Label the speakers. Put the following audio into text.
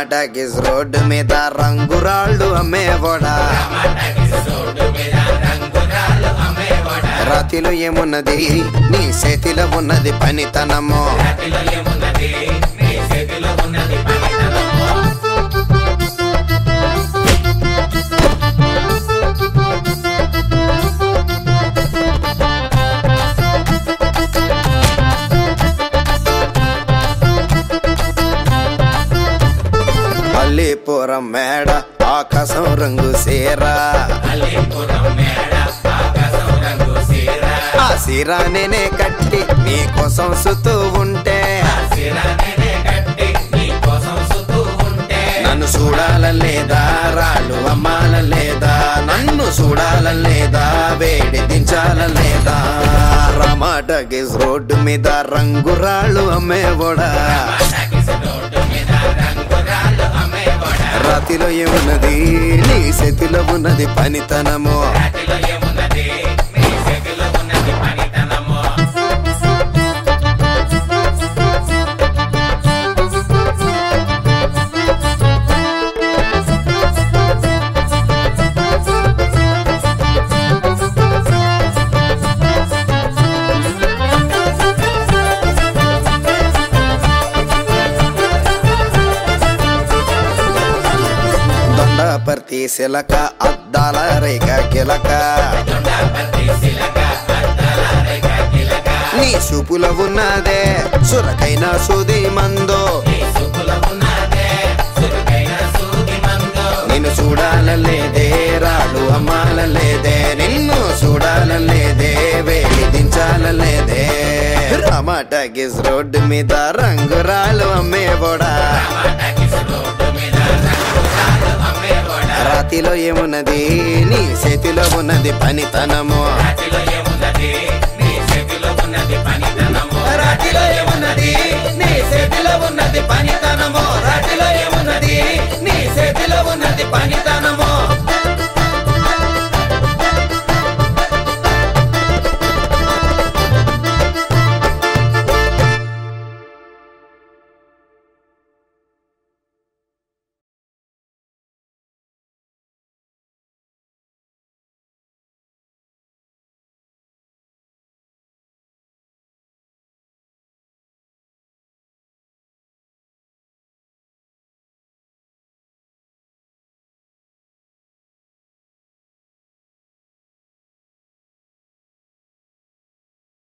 Speaker 1: టమాటాకిస్ road మీద రంగురాళ్ళు అమ్మేవాడా రాతిలో ఏమున్నది నీ చేతిలో ఉన్నది పనితనము అల్లీపురం మేడ ఆకాశం రంగు సీరా ఆ సీరా నేనే కట్టి నీకోసం సుతూ ఉంటే నన్ను చూడాల లేదా రాళ్ళు అమ్మాల లేదా నన్ను చూడాల లేదా వేడి దించాల లేదా రమాటగిస్ రోడ్డు మీద రంగురాళ్ళు అమ్మేవోడా రాతిలో ఏమున్నది నీ చేతిలో ఉన్నది పనితనము దొండపర్తి శిలక అద్దాల రేఖ కిలక నీ చూపులో ఉన్నదే సురకైన సుది మందో నిన్ను చూడాలలేదే రాడు అమ్మాలలేదే నిన్ను చూడాలలేదే వేడి దించాలలేదే రమాటగిస్ రోడ్డు మీద రంగురాలు అమ్మేబోడా రాతిలో ఏమున్నది నీ చేతిలో ఉన్నది పనితనము రాతిలో ఏమున్నది నీ చేతిలో ఉన్నది పనితనము రాతిలో ఏమున్నది నీ చేతిలో ఉన్నది పనితనము